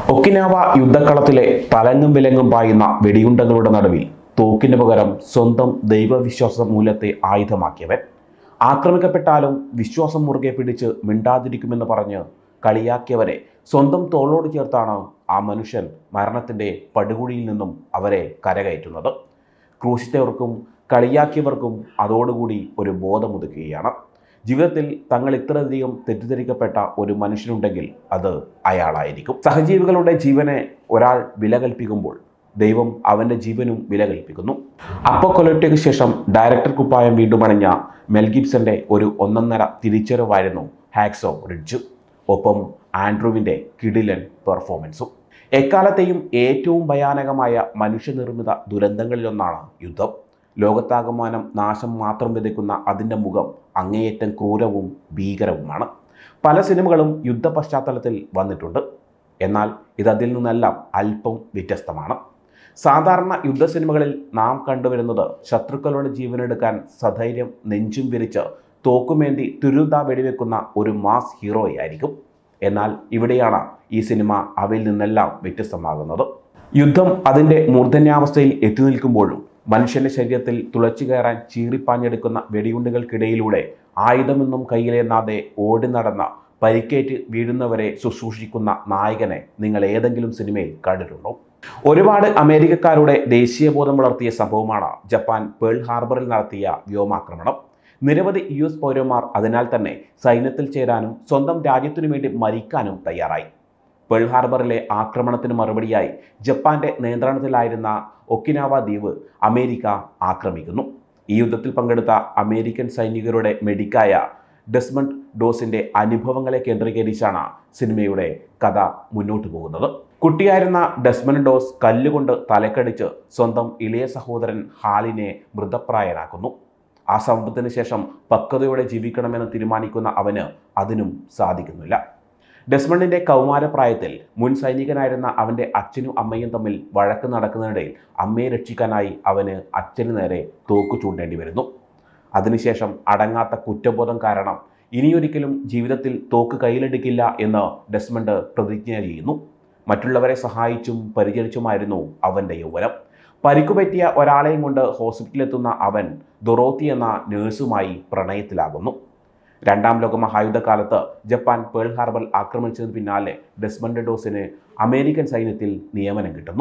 Okinawa യുദ്ധക്കളത്തിലെ തലങ്ങും വിലങ്ങും പായുന്ന വെടിയുണ്ടകളുടെ നടുവിൽ തോക്കിന് പകരം സ്വന്തം ദൈവവിശ്വാസ മൂല്യത്തെ ആയുധമാക്കിയവൻ ആക്രമിക്കപ്പെട്ടാലും വിശ്വാസം മുറുകെ പിടിച്ച് മിണ്ടാതിരിക്കുമെന്ന് പറഞ്ഞ് കളിയാക്കിയവരെ സ്വന്തം തോളോട് ചേർത്താണ് ആ മനുഷ്യൻ മരണത്തിൻ്റെ പടുകുഴിയിൽ നിന്നും അവരെ കരകയറ്റുന്നത് ക്രൂശിച്ചവർക്കും കളിയാക്കിയവർക്കും അതോടുകൂടി ഒരു ബോധമുതുക്കുകയാണ് ജീവിതത്തിൽ തങ്ങൾ ഇത്രയധികം തെറ്റിദ്ധരിക്കപ്പെട്ട ഒരു മനുഷ്യനുണ്ടെങ്കിൽ അത് അയാളായിരിക്കും സഹജീവികളുടെ ജീവനെ ഒരാൾ വില കൽപ്പിക്കുമ്പോൾ ദൈവം അവൻ്റെ ജീവനും വില കൽപ്പിക്കുന്നു അപ്പോക്കൊലറ്റയ്ക്ക് ശേഷം ഡയറക്ടർ കുപ്പായം വീണ്ടും അണിഞ്ഞ മെൽ ഗിബ്സന്റെ ഒരു ഒന്നൊന്നര തിരിച്ചറിവായിരുന്നു ഹാക്സോ റിഡ്ജ് ഒപ്പം ആൻഡ്രൂവിൻ്റെ കിടിലൻ പെർഫോമൻസും എക്കാലത്തെയും ഏറ്റവും ഭയാനകമായ മനുഷ്യനിർമ്മിത ദുരന്തങ്ങളിലൊന്നാണ് യുദ്ധം ലോകത്താകമാനം നാശം മാത്രം വിതയ്ക്കുന്ന അതിൻ്റെ മുഖം അങ്ങേയറ്റം ക്രൂരവും ഭീകരവുമാണ് പല സിനിമകളും യുദ്ധ പശ്ചാത്തലത്തിൽ വന്നിട്ടുണ്ട് എന്നാൽ ഇതതിൽ നിന്നെല്ലാം അല്പം വ്യത്യസ്തമാണ് സാധാരണ യുദ്ധ സിനിമകളിൽ നാം കണ്ടുവരുന്നത് ശത്രുക്കളുടെ ജീവനെടുക്കാൻ സധൈര്യം നെഞ്ചും വിരിച്ച് തോക്കുമേന്തി തുരുത വെടിവെക്കുന്ന ഒരു മാസ് ഹീറോയായിരിക്കും എന്നാൽ ഇവിടെയാണ് ഈ സിനിമ അവയിൽ നിന്നെല്ലാം വ്യത്യസ്തമാകുന്നത് യുദ്ധം അതിൻ്റെ മൂർധന്യാവസ്ഥയിൽ എത്തി നിൽക്കുമ്പോഴും മനുഷ്യന്റെ ശരീരത്തിൽ തുളച്ചു കയറാൻ ചീറിപ്പാഞ്ഞെടുക്കുന്ന വെടിയുണ്ടുകൾക്കിടയിലൂടെ ആയുധമൊന്നും കയ്യിലേന്നാതെ ഓടി നടന്ന പരിക്കേറ്റ് വീഴുന്നവരെ ശുശ്രൂഷിക്കുന്ന നായകനെ നിങ്ങൾ ഏതെങ്കിലും സിനിമയിൽ കണ്ടിട്ടുണ്ടോ ഒരുപാട് അമേരിക്കക്കാരുടെ ദേശീയബോധം വളർത്തിയ സംഭവമാണ് ജപ്പാൻ പേൾ ഹാർബറിൽ നടത്തിയ വ്യോമാക്രമണം നിരവധി യു എസ് പൗരന്മാർ അതിനാൽ തന്നെ സൈന്യത്തിൽ ചേരാനും സ്വന്തം രാജ്യത്തിനു വേണ്ടി മരിക്കാനും തയ്യാറായി പേൾ ഹാർബറിലെ ആക്രമണത്തിന് മറുപടിയായി ജപ്പാന്റെ നിയന്ത്രണത്തിലായിരുന്ന ഒക്കിനാവ ദ്വീപ് അമേരിക്ക ആക്രമിക്കുന്നു ഈ യുദ്ധത്തിൽ പങ്കെടുത്ത അമേരിക്കൻ സൈനികരുടെ മെഡിക്കായ ഡെസ്മണ്ട് ഡോസിന്റെ അനുഭവങ്ങളെ കേന്ദ്രീകരിച്ചാണ് സിനിമയുടെ കഥ മുന്നോട്ട് പോകുന്നത് കുട്ടിയായിരുന്ന ഡെസ്മണ്ട് ഡോസ് കല്ലുകൊണ്ട് തലക്കടിച്ച് സ്വന്തം ഇളയ സഹോദരൻ ഹാലിനെ മൃതപ്രായനാക്കുന്നു ആ സംഭവത്തിന് ശേഷം പക്വതയോടെ ജീവിക്കണമെന്ന് തീരുമാനിക്കുന്ന അവന് അതിനും സാധിക്കുന്നില്ല ഡെസ്മണ്ടിന്റെ കൗമാരപ്രായത്തിൽ മുൻ സൈനികനായിരുന്ന അവന്റെ അച്ഛനും അമ്മയും തമ്മിൽ വഴക്ക് നടക്കുന്നതിനിടയിൽ അമ്മയെ രക്ഷിക്കാനായി അവന് അച്ഛന് നേരെ തോക്ക് ചൂണ്ടേണ്ടി വരുന്നു അതിനുശേഷം അടങ്ങാത്ത കുറ്റബോധം കാരണം ഇനിയൊരിക്കലും ജീവിതത്തിൽ തോക്ക് കയ്യിലെടുക്കില്ല എന്ന് ഡെസ്മണ്ട് പ്രതിജ്ഞ ചെയ്യുന്നു മറ്റുള്ളവരെ സഹായിച്ചും പരിചരിച്ചുമായിരുന്നു അവൻ്റെ യൗവനം പരിക്കുപറ്റിയ ഒരാളെയും കൊണ്ട് ഹോസ്പിറ്റലിലെത്തുന്ന അവൻ ദൊറോത്തി എന്ന നേഴ്സുമായി പ്രണയത്തിലാകുന്നു രണ്ടാം ലോക മഹായുദ്ധകാലത്ത് ജപ്പാൻ പേൾ ഹാർബർ ആക്രമിച്ചതിന് പിന്നാലെ ഡെസ്മണ്ട് ഡോസിന് അമേരിക്കൻ സൈന്യത്തിൽ നിയമനം കിട്ടുന്നു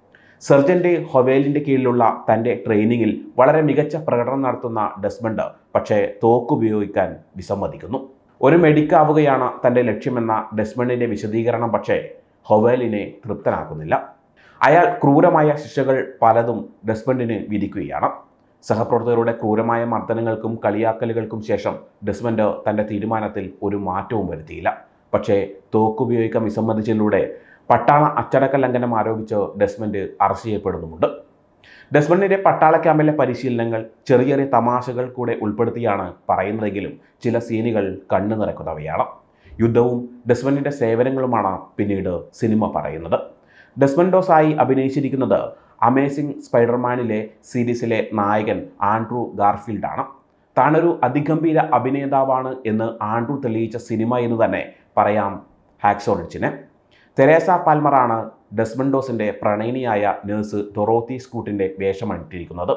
സർജന്റ് ഹൊവേലിൻ്റെ കീഴിലുള്ള തൻ്റെ ട്രെയിനിങ്ങിൽ വളരെ മികച്ച പ്രകടനം നടത്തുന്ന ഡെസ്മണ്ട് പക്ഷേ തോക്കുപയോഗിക്കാൻ വിസമ്മതിക്കുന്നു ഒരു മെഡിക്കാവുകയാണ് തൻ്റെ ലക്ഷ്യമെന്ന ഡെസ്മണ്ടിൻ്റെ വിശദീകരണം പക്ഷേ ഹൊവേലിനെ തൃപ്തനാക്കുന്നില്ല അയാൾ ക്രൂരമായ ശിക്ഷകൾ പലതും ഡെസ്മണ്ടിന് വിധിക്കുകയാണ് സഹപ്രവർത്തകരുടെ ക്രൂരമായ മർദ്ദനങ്ങൾക്കും കളിയാക്കലുകൾക്കും ശേഷം ഡെസ്മണ്ട് തൻ്റെ തീരുമാനത്തിൽ ഒരു മാറ്റവും വരുത്തിയില്ല പക്ഷേ തോക്കുപയോഗിക്കാൻ വിസമ്മതിച്ചതിലൂടെ പട്ടാള അച്ചടക്ക ലംഘനം ആരോപിച്ച് ഡെസ്മണ്ട് അറസ്റ്റ് ചെയ്യപ്പെടുന്നുമുണ്ട് ഡെസ്മണ്ടിൻ്റെ പട്ടാള ക്യാമ്പിലെ പരിശീലനങ്ങൾ ചെറിയ ചെറിയ തമാശകൾ കൂടെ ഉൾപ്പെടുത്തിയാണ് പറയുന്നതെങ്കിലും ചില സീനുകൾ കണ്ണു നിറക്കുന്നവയാണ് യുദ്ധവും ഡെസ്മണ്ടിൻ്റെ സേവനങ്ങളുമാണ് പിന്നീട് സിനിമ പറയുന്നത് ഡെസ്മൻഡോസായി അഭിനയിച്ചിരിക്കുന്നത് അമേസിംഗ് സ്പൈഡർമാനിലെ സീരീസിലെ നായകൻ ആൻഡ്രൂ ഗാർഫീൽഡാണ് താനൊരു അതിഗംഭീര അഭിനേതാവാണ് എന്ന് ആൻഡ്രൂ തെളിയിച്ച സിനിമ എന്ന് തന്നെ പറയാം ഹാക്സോറിച്ചിനെ തെരേസ പാൽമറാണ് ഡെസ്മൻഡോസിൻ്റെ പ്രണയിനിയായ നേഴ്സ് ഡൊറോത്തി സ്കൂട്ടിൻ്റെ വേഷമണിട്ടിരിക്കുന്നത്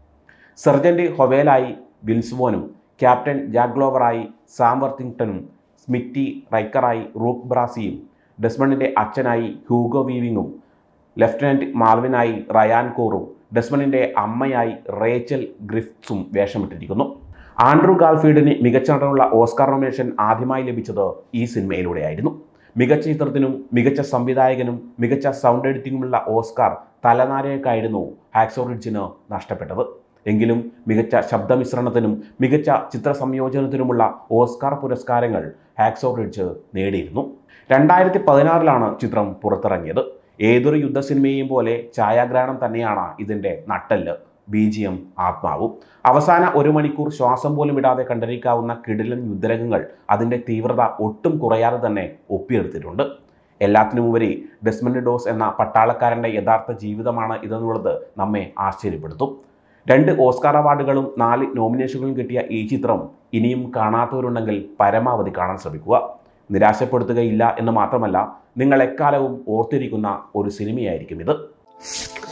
സർജന്റ് ഹൊവേലായി വിൽസ്വോനും ക്യാപ്റ്റൻ ജാഗ്ലോവറായി സാം വർത്തിങ്ടണും സ്മിറ്റി റൈക്കറായി റൂക്ക് ബ്രാസിയും ഡെസ്മണ്ടിൻ്റെ അച്ഛനായി ഹ്യൂഗോ വീവിങ്ങും ലഫ്റ്റനൻറ്റ് മാർവിനായി റയാൻ കോറും ഡെസ്മണ്ടിൻ്റെ അമ്മയായി റേച്ചൽ ഗ്രിഫ്റ്റ്സും വേഷമിട്ടിരിക്കുന്നു ആൻഡ്രൂ ഗാൾഫീൽഡിന് മികച്ച നടനുള്ള ഓസ്കാർ നോമിനേഷൻ ആദ്യമായി ലഭിച്ചത് ഈ സിനിമയിലൂടെയായിരുന്നു മികച്ച ചിത്രത്തിനും മികച്ച സംവിധായകനും മികച്ച സൗണ്ട് എഡിറ്റിംഗുമുള്ള ഓസ്കാർ തലനാരകൾക്കായിരുന്നു ഹാക്സോ റിഡ്ജിന് നഷ്ടപ്പെട്ടത് എങ്കിലും മികച്ച ശബ്ദമിശ്രണത്തിനും മികച്ച ചിത്ര സംയോജനത്തിനുമുള്ള ഓസ്കാർ പുരസ്കാരങ്ങൾ ഹാക്സോ റിഡ്ജ് നേടിയിരുന്നു രണ്ടായിരത്തി പതിനാറിലാണ് ചിത്രം പുറത്തിറങ്ങിയത് ഏതൊരു യുദ്ധ സിനിമയെയും പോലെ ഛായാഗ്രഹണം തന്നെയാണ് ഇതിൻ്റെ നട്ടല് ബി ജി എം ആത്മാവും അവസാന ഒരു മണിക്കൂർ ശ്വാസം പോലും ഇടാതെ കണ്ടിരിക്കാവുന്ന കിടിലൻ യുദ്ധരംഗങ്ങൾ അതിൻ്റെ തീവ്രത ഒട്ടും കുറയാതെ തന്നെ ഒപ്പിയെടുത്തിട്ടുണ്ട് എല്ലാത്തിനുമുപരി ഡെസ്മണ്ട് ഡോസ് എന്ന പട്ടാളക്കാരൻ്റെ യഥാർത്ഥ ജീവിതമാണ് ഇതെന്നുള്ളത് നമ്മെ ആശ്ചര്യപ്പെടുത്തും രണ്ട് ഓസ്കാർ അവാർഡുകളും നാല് നോമിനേഷനുകളും കിട്ടിയ ഈ ചിത്രം ഇനിയും കാണാത്തവരുണ്ടെങ്കിൽ പരമാവധി കാണാൻ ശ്രമിക്കുക നിരാശപ്പെടുത്തുകയില്ല എന്ന് മാത്രമല്ല നിങ്ങൾ എക്കാലവും ഓർത്തിരിക്കുന്ന ഒരു സിനിമയായിരിക്കും ഇത്